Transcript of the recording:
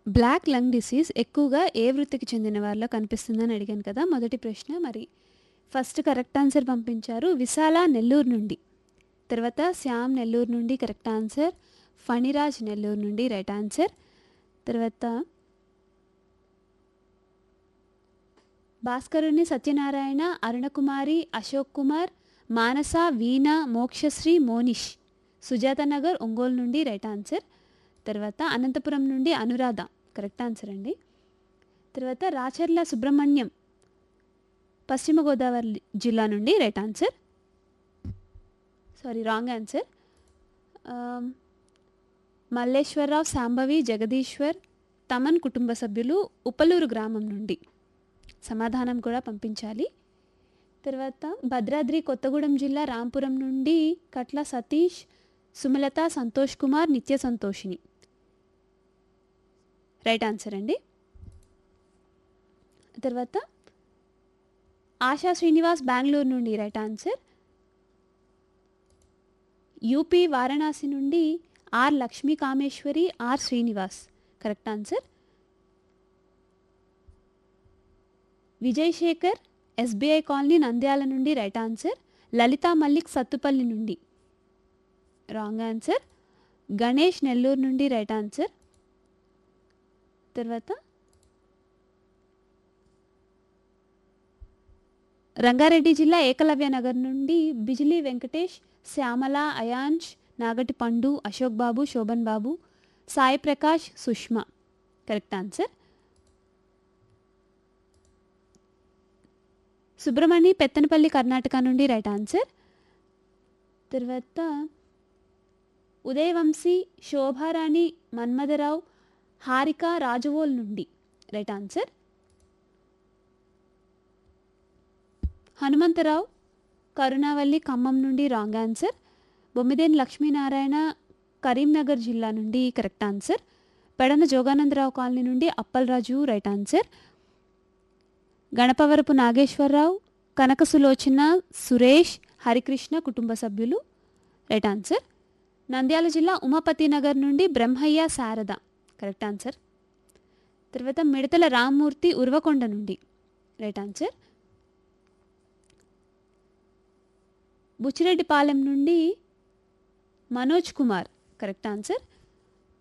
black lung disease ఎక్కువగా ఏ వృత్తికి చెందిన వారిలో కనిపిస్తుందని అడిగాను కదా మొదటి ప్రశ్న మరి ఫస్ట్ కరెక్ట్ ఆన్సర్ పంపించారు విశాల నెల్లూరు నుండి తర్వాత శ్యామ్ నెల్లూరు నుండి కరెక్ట్ ఆన్సర్ ఫణిరాజ్ నెల్లూరు నుండి రైట్ ఆన్సర్ తర్వాత భాస్కరుని సత్యనారాయణ అరుణకుమారి అశోక్ కుమార్ మానస వీణ మోక్షశ్రీ మోనిష్ సుజాత నగర్ ఒంగోలు నుండి రైట్ ఆన్సర్ తర్వాత అనంతపురం నుండి అనురాధ కరెక్ట్ ఆన్సర్ అండి తర్వాత రాచర్ల సుబ్రహ్మణ్యం పశ్చిమ గోదావరి జిల్లా నుండి right answer sorry wrong answer Malleswararao Shambhavi Jagadishwar Thaman కుటుంబ సభ్యులు ఉపలూరు గ్రామం నుండి సమాధానం కూడా పంపించాలి తర్వాత భద్రాద్రి కొత్తగూడెం జిల్లా రాంపురం నుండి కట్ల సతీష్ సుమలత సంతోష్ కుమార్ నిత్య సంతోషిని రైట్ ఆన్సర్ అండి తర్వాత ఆశా శ్రీనివాస్ బెంగళూరు నుండి రైట్ ఆన్సర్ యూపీ వారణాసి నుండి R Lakshmi Kameswari R Srinivas correct answer Vijay Sekhar SBI colony Nandyal నుండి రైట్ ఆన్సర్ లలితా మల్లిక్ సత్తుపల్లి నుండి రాంగ్ ఆన్సర్ గణేష్ నెల్లూరు నుండి రైట్ ఆన్సర్ తర్వాత రంగారెడ్డి జిల్లా ఏకలవ్య నగర్ నుండి బిజిలీ వెంకటేష్ శ్యామల అయాంష్ నాగటి పండు అశోక్ బాబు శోభన్ బాబు సాయి ప్రకాష్ సుష్మా కరెక్ట్ ఆన్సర్ సుబ్రహ్మణి పెత్తనపల్లి కర్ణాటక నుండి రైట్ ఆన్సర్ తర్వాత ఉదయవంశీ శోభారాణి మన్మథరావు హారిక రాజవోల్ నుండి రైట్ ఆన్సర్ హనుమంతరావు కరుణావల్లి ఖమ్మం నుండి రాంగ్ ఆన్సర్ బొమ్మిదేని లక్ష్మీనారాయణ కరీంనగర్ జిల్లా నుండి correct answer Pedana Joganandarao colony నుండి అప్పలరాజు రైట్ ఆన్సర్ గణపవరపు నాగేశ్వరరావు కనక సులోచన సురేష్ హరికృష్ణ కుటుంబ సభ్యులు రైట్ ఆన్సర్ నంద్యాల జిల్లా ఉమాపతి నగర్ నుండి బ్రహ్మయ్య శారద కరెక్ట్ ఆన్సర్ తర్వాత మిడతల రామ్మూర్తి ఉర్వకొండ నుండి రైట్ ఆన్సర్ బుచ్చిరెడ్డిపాలెం నుండి మనోజ్ కుమార్ కరెక్ట్ ఆన్సర్